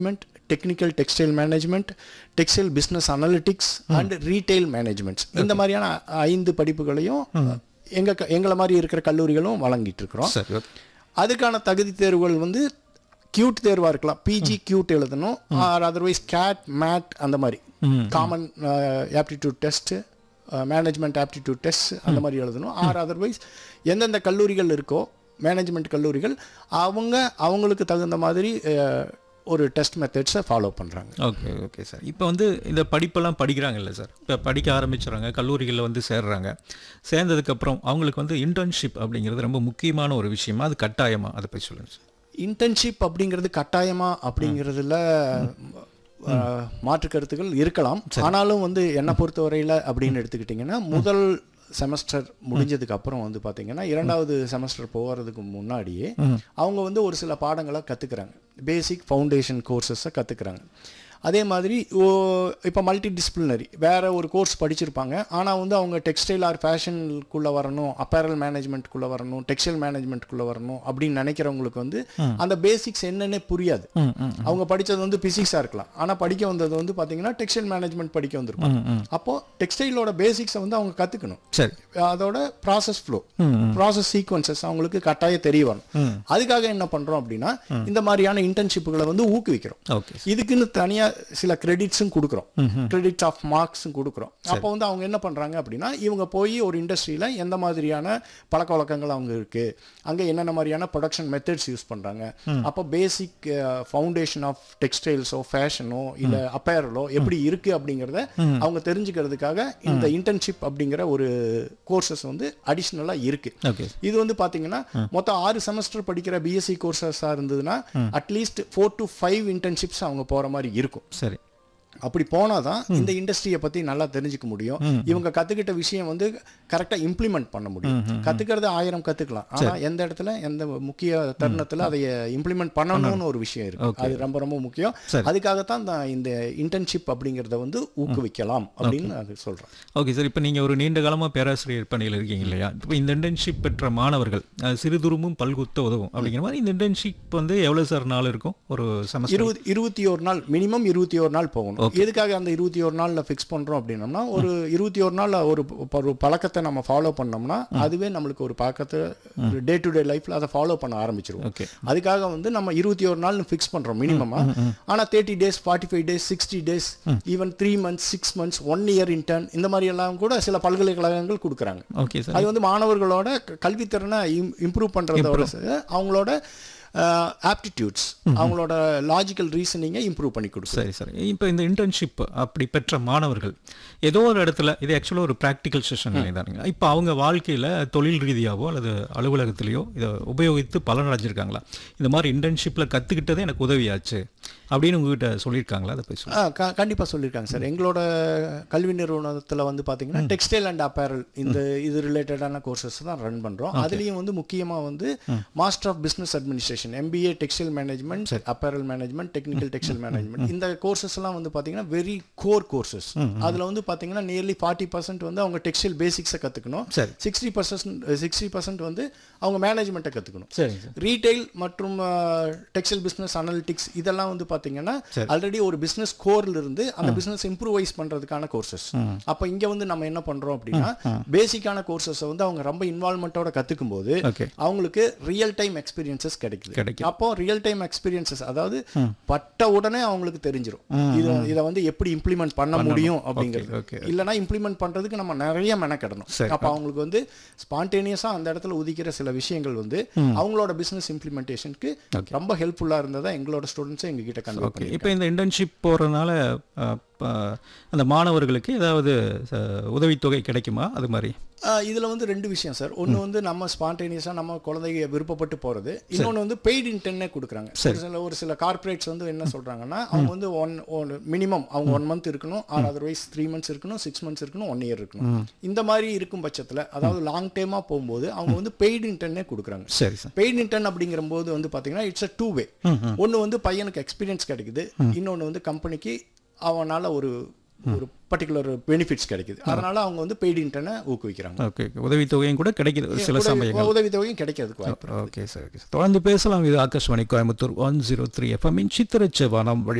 Management technical textile management textile business analytics and retail managements இந்த மாதிரியான ஐந்து படிப்புகளையும் எங்க க- எங்களை மாதிரி இருக்கிற கல்லூரிகளும் வழங்கிட்டு இருக்கிறோம் சரி ஓகே அதுக்கான தகுதி தேர்வுகள் வந்து கியூட் தேர்வாக இருக்கலாம் பிஜி கியூட் எழுதணும் ஆர் அதர்வைஸ் கேட் மேட் அந்த மாதிரி common aptitude test management aptitude test அந்த மாதிரி எழுதணும் ஆர் அதர்வைஸ் எந்தெந்த கல்லூரிகள் இருக்கோ மேனேஜ்மெண்ட் கல்லூரிகள் அவங்க அவங்களுக்கு தகுந்த மாதிரி அஹ், ஒரு டெஸ்ட் மெத்தட்ஸை ஃபாலோ பண்ணுறாங்க ஓகே ஓகே சார் இப்போ வந்து இந்த படிப்பெல்லாம் படிக்கிறாங்கல்ல சார் இப்போ படிக்க ஆரம்பிச்சுறாங்க கல்லூரிகளில் வந்து சேர்றாங்க சேர்ந்ததுக்கப்புறம் அவங்களுக்கு வந்து இன்டர்ன்ஷிப் அப்படிங்கிறது ரொம்ப முக்கியமான ஒரு விஷயமா அது கட்டாயமா அதை பற்றி சொல்லுங்கள் சார் இன்டர்ன்ஷிப் அப்படிங்கிறது கட்டாயமா அப்படிங்கிறதுல அஹ், மாற்று கருத்துக்கள் இருக்கலாம் ஆனாலும் வந்து என்னை பொறுத்தவரையில் அப்படின்னு எடுத்துக்கிட்டிங்கன்னா முதல் செமஸ்டர் முடிஞ்சதுக்கு அப்புறம் வந்து பார்த்தீங்கன்னா இரண்டாவது செமஸ்டர் போகிறதுக்கு முன்னாடியே அவங்க வந்து ஒரு சில பாடங்களை கற்றுக்குறாங்க பேசிக் ஃபவுண்டேஷன் கோர்சஸை கற்றுக்குறாங்க அதே மாதிரி ஓ இப்போ மல்டி டிசிப்ளினரி வேற ஒரு கோர்ஸ் படிச்சிருப்பாங்க ஆனால் வந்து அவங்க டெக்ஸ்டைல் ஆர் ஃபேஷனுக்குள்ளே வரணும் அப்பேரல் மேனேஜ்மெண்ட்குள்ளே வரணும் டெக்ஸ்டைல் மேனேஜ்மெண்ட்குள்ளே வரணும் அப்படின்னு நினைக்கிறவங்களுக்கு வந்து அந்த பேசிக்ஸ் என்னன்னே புரியாது அவங்க படிச்சது வந்து பிசிக்ஸாக இருக்கலாம் ஆனால் படிக்க வந்தது வந்து பார்த்தீங்கன்னா டெக்ஸ்டைல் மேனேஜ்மெண்ட் படிக்க வந்திருப்பாங்க அப்போ டெக்ஸ்டைலோட பேசிக்ஸை வந்து அவங்க கற்றுக்கணும் சரி அதோட ப்ராசஸ் ஃப்ளோ ப்ராசஸ் சீக்வன்சஸ் அவங்களுக்கு கட்டாயம் தெரிய வரும் அதுக்காக என்ன பண்றோம் அப்படின்னா இந்த மாதிரியான இன்டர்ன்ஷிப்புகளை வந்து ஊக்குவிக்கிறோம் ஓகே இதுக்குன்னு தனியா சில கிரெடிட்ஸும் கொடுக்குறோம் கிரெடிட் ஆஃப் மார்க்ஸும் கொடுக்குறோம் அப்போ வந்து அவங்க என்ன பண்றாங்க அப்படின்னா இவங்க போய் ஒரு இண்டஸ்ட்ரியில எந்த மாதிரியான பழக்க வழக்கங்கள் அவங்க இருக்கு அங்க என்னென்ன மாதிரியான ப்ரொடக்ஷன் மெத்தட்ஸ் யூஸ் பண்றாங்க அப்போ பேசிக் ஃபவுண்டேஷன் ஆஃப் டெக்ஸ்டைல்ஸோ ஃபேஷனோ இல்ல அப்பேரலோ எப்படி இருக்கு அப்படிங்கிறத அவங்க தெரிஞ்சுக்கிறதுக்காக இந்த இன்டர்ன்ஷிப் அப்படிங்கிற ஒரு கோர்சஸ் வந்து அடிஷ்னலா இருக்கு ஓகே இது வந்து பாத்தீங்கன்னா மொத்தம் ஆறு செமஸ்டர் படிக்கிற பிஎஸ்சி கோர்சஸாக இருந்ததுன்னா at least four to five internships அவங்க போற மாதிரி இருக்கும் சரி அப்படி போனாதான் இந்த இண்டஸ்ட்ரியை பத்தி நல்லா தெரிஞ்சுக்க முடியும் இவங்க கத்துக்கிட்ட விஷயம் வந்து கரெக்டா இம்ப்ளிமெண்ட் பண்ண முடியும் கத்துக்கிறது ஆயிரம் கத்துக்கலாம் ஆனா எந்த இடத்துல எந்த முக்கிய தருணத்துல அதை இம்ப்ளிமெண்ட் பண்ணணும்னு ஒரு விஷயம் இருக்கு அது ரொம்ப ரொம்ப முக்கியம் சரி. அதுக்காகத்தான் நான் இந்த இன்டர்ன்ஷிப் அப்படிங்கறத வந்து ஊக்குவிக்கலாம் அப்படின்னு அது சொல்றேன் ஓகே சார் இப்போ நீங்கள் ஒரு நீண்ட காலமாக பேராசிரியர் பணியில் இருக்கீங்க இல்லையா இப்போ இந்த இன்டர்ன்ஷிப் பெற்ற மாணவர்கள் அஹ், சிறுதுரும்பும் பல்குத்த உதவும் அப்படிங்கிற மாதிரி இந்த இன்டர்ன்ஷிப் வந்து எவ்வளோ சார் நாள் இருக்கும் ஒரு செமஸ்டர் இருபது இருபத்தி ஒரு நாள் மினிமம் இருபத்தி ஒரு நாள் போகணும் எதுக்காக அந்த இருபத்தி ஒரு நாள்ல ஃபிக்ஸ் பண்றோம் அப்படின்னம்னா ஒரு இருபத்தி ஒரு நாள்ல ஒரு ஒரு பழக்கத்தை நம்ம ஃபாலோ பண்ணோம்னா அதுவே நம்மளுக்கு ஒரு பழக்கத்தை டே டு டே லைஃப்ல அதை ஃபாலோ பண்ண ஆரம்பிச்சிருவோம் ஓகே அதுக்காக வந்து நம்ம இருபத்தி ஒரு நாள் ஃபிக்ஸ் பண்றோம் மினிமமா ஆனா thirty days forty five days sixty days even three months six months one year intern இந்த மாதிரி எல்லாம் கூட சில பல்கலைக்கழகங்கள் கொடுக்குறாங்க ஓகே சார் அது வந்து மாணவர்களோட க- கல்வித்திறனை இம்ப்ரூவ் பண்றதோட ச- அவங்களோட ஆப்டிடியூட்ஸ் அவங்களோட லாஜிக்கல் ரீசனிங்கை இம்ப்ரூவ் பண்ணி கொடுக்கும் சரி சரி இப்போ இந்த இன்டர்ன்ஷிப் அப்படி பெற்ற மாணவர்கள் ஏதோ ஒரு இடத்துல இது ஆக்சுவலாக ஒரு ப்ராக்டிக்கல் செஷன் தானுங்க இப்போ அவங்க வாழ்க்கையில் தொழில் ரீதியாவோ அல்லது அலுவலகத்திலேயோ இதை உபயோகித்து பலன் அடைஞ்சிருக்காங்களா இந்த மாதிரி இன்டர்ன்ஷிப்பில் கற்றுக்கிட்டதே எனக்கு உதவியாச்சு அப்படின்னு உங்ககிட்ட சொல்லியிருக்காங்களா அதை பேசுவோம் ஆ க- கண்டிப்பா சொல்லியிருக்காங்க சார் எங்களோட கல்வி நிறுவனத்துல வந்து பாத்தீங்கன்னா டெக்ஸ்டைல் அண்ட் அப்பேரல் இந்த இது ரிலேட்டடான கோர்சஸ் தான் ரன் பண்றோம் அதுலயும் வந்து முக்கியமா வந்து master of business administration MBA textile management apparel management technical textile management இந்த கோர்சஸ் எல்லாம் வந்து பாத்தீங்கன்னா வெரி கோர் கோர்சஸ் அதுல வந்து பாத்தீங்கன்னா நியர்லி ஃபார்ட்டி பர்சன்ட் வந்து அவங்க டெக்ஸ்டைல் பேசிக்ஸை கத்துக்கணும் சரி. சிக்ஸ்டி பர்சன்ட் சிக்ஸ்டி பர்சன்ட் வந்து அவங்க மேனேஜ்மெண்ட்டை கத்துக்கணும் சரிங்க சார் ரீட்டைல் மற்றும் டெக்ஸ்டைல் பிசினஸ் அனலிட்டிக்ஸ் இதெல்லாம் வந்து பாத்தீங்கன்னா ஆல்ரெடி ஒரு பிசினஸ் கோர்ல இருந்து அந்த பிசினஸ் இம்ப்ரூவைஸ் பண்றதுக்கான கோர்சஸ் அப்ப இங்க வந்து நம்ம என்ன பண்றோம் அப்படின்னா பேசிக்கான கோர்சஸ் வந்து அவங்க ரொம்ப இன்வால்மெண்ட்டோட கத்துக்கும் போது ஓகே அவங்களுக்கு ரியல் டைம் எக்ஸ்பீரியன்சஸ் கிடைக்குது கிடைக்கும். அப்போ ரியல் டைம் எக்ஸ்பீரியன்சஸ் அதாவது பட்ட உடனே அவங்களுக்கு தெரிஞ்சிரும் இத இத வந்து எப்படி இம்ப்ளிமெண்ட் பண்ண முடியும் அப்படிங்கிறது okay. இல்லனா இம்ப்ளிமெண்ட் பண்றதுக்கு நம்ம நிறைய மெனக்கெடணும் சரி. அப்ப அவங்களுக்கு வந்து ஸ்பான்டேனியஸா அந்த இடத்துல உதிக்கிற சில விஷயங்கள் வந்து அவங்களோட பிசினஸ் இம்ப்ளிமெண்டேஷனுக்கு ரொம்ப ஹெல்ப்ஃபுல்லா இருந்ததா எங்களோட ஸ்டூடெண்ட்ஸை எங்ககிட்ட கன்வே ஓகே இப்போ இந்த இன்டர்ன்ஷிப் போகிறதுனால அந்த மாணவர்களுக்கு ஏதாவது அஹ், உதவித்தொகை கிடைக்குமா அது மாதிரி ஆஹ் இதுல வந்து ரெண்டு விஷயம் சார் ஒன்னு வந்து நம்ம ஸ்பான்டேனியஸா நம்ம குழந்தைங்க விருப்பப்பட்டு போறது இன்னொன்னு வந்து பெய்டு இன்டர்னே கொடுக்குறாங்க ஒரு சில ஒரு சில கார்ப்பரேட்ஸ் வந்து என்ன சொல்றாங்கன்னா அவங்க வந்து ஒன் மினிமம் அவங்க ஒன் மந்த் இருக்கணும் ஆர் அதர்வைஸ் த்ரீ மந்த்ஸ் இருக்கணும் சிக்ஸ் மந்த்ஸ் இருக்கணும் ஒன் இயர் இருக்கணும் இந்த மாதிரி இருக்கும் பட்சத்துல அதாவது லாங் டைமா போகும்போது அவங்க வந்து பெய்டு இன்டர்னே கொடுக்குறாங்க சரி சார் பெய்டு இன்டர்ன் அப்படிங்கிற போது வந்து பாத்தீங்கன்னா இட்ஸ் அ டூ வே ஒன்னு வந்து பையனுக்கு எக்ஸ்பீரியன்ஸ் கிடைக்குது இன்னொன்னு வந்து கம்பெனிக்கு அவனால ஒரு ஒரு பர்டிகுலர் பெனிஃபிட்ஸ் கிடைக்குது அதனால அவங்க வந்து பெய்டு இன்டர்னை ஊக்குவிக்கிறாங்க ஓகே உதவித்தொகையும் கூட கிடைக்குது சில சமயங்கள் உதவித்தொகையும் கிடைக்கிறதுக்கு வாய்ப்பு ஓகே சார் ஓகே சார் தொடர்ந்து பேசலாம் இது Akashvani Coimbatore one zero three FM சித்திரச்ச வனம் வழி